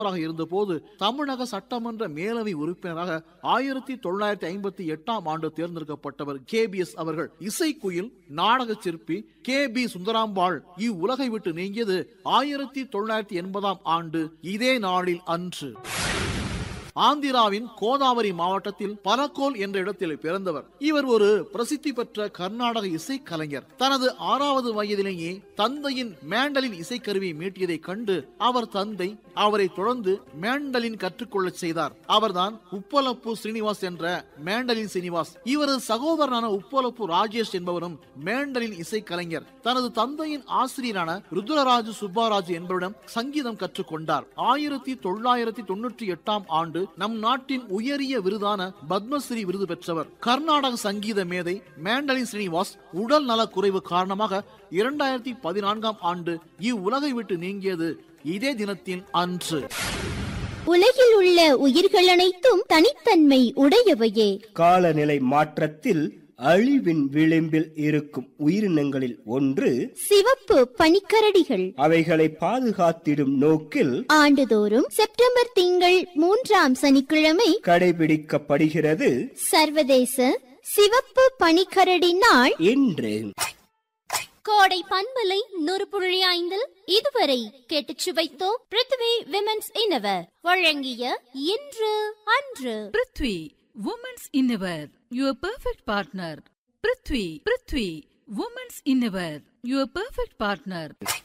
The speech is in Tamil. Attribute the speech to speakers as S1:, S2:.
S1: இருந்தபோது தமிழக சட்டமன்ற மேலவை உறுப்பினராக ஆயிரத்தி தொள்ளாயிரத்தி ஐம்பத்தி எட்டாம் ஆண்டு தேர்ந்தெடுக்கப்பட்டவர் கே பி எஸ் அவர்கள் இசைக்குயில் நாடக சிற்பி கே பி சுந்தராம்பாள் இவ்வுலகை விட்டு நீங்கியது ஆயிரத்தி தொள்ளாயிரத்தி எண்பதாம் ஆண்டு இதே நாளில் அன்று ஆந்திராவின் கோதாவரி மாவட்டத்தில் பலக்கோல் என்ற இடத்தில் பிறந்தவர் இவர் ஒரு பிரசித்தி பெற்ற கர்நாடக இசைக்கலைஞர் தனது ஆறாவது வயதிலேயே தந்தையின் மேண்டலின் இசைக்கருவியை மீட்டியதை கண்டு அவர் தந்தை அவரை தொடர்ந்து மேண்டலின் கற்றுக்கொள்ளச் செய்தார் அவர்தான் உப்பலப்பு ஸ்ரீனிவாஸ் என்ற மேண்டலின் சீனிவாஸ் இவரது சகோதரனான உப்பலப்பு ராஜேஷ் என்பவரும் மேண்டலின் இசைக்கலைஞர் தனது தந்தையின் ஆசிரியரான ருத்ரராஜு சுப்பாராஜு என்பவரிடம் சங்கீதம் கற்றுக்கொண்டார் ஆயிரத்தி தொள்ளாயிரத்தி தொண்ணூற்றி எட்டாம் ஆண்டு நம் நாட்டின் உயரிய விருதான பத்மஸ்ரீ விருது பெற்றவர் கர்நாடக சங்கீத மேதை மேண்டலின் ஸ்ரீனிவாஸ் உடல் நலக் குறைவு காரணமாக இரண்டாயிரத்தி பதினான்காம் ஆண்டு இவ்வுலகை விட்டு நீங்கியது இதே தினத்தின் அன்று
S2: உலகில் உள்ள உயிர்கள் அனைத்தும் தனித்தன்மை உடையவையே
S3: காலநிலை மாற்றத்தில் அழிவின் விளிம்பில் இருக்கும் உயிரினங்களில் ஒன்று
S2: சிவப்பு பனிக்கரடிகள்
S3: அவைகளை பாதுகாத்திடும் நோக்கில்
S2: ஆண்டுதோறும் செப்டம்பர் திங்கள் மூன்றாம் சனிக்கிழமை
S3: கடைபிடிக்கப்படுகிறது
S2: சர்வதேச சிவப்பு பனிக்கரடி நாள்
S3: இன்று
S2: கோடை பண்பலை நூறு புள்ளி ஐந்தில் இதுவரை கேட்டுச் சுவைத்தோம் பிருத்வி விமென்ஸ் இன்னவர் வழங்கிய இன்று அன்று
S4: prithvi women's innerwear your perfect partner prithvi prithvi women's innerwear your perfect partner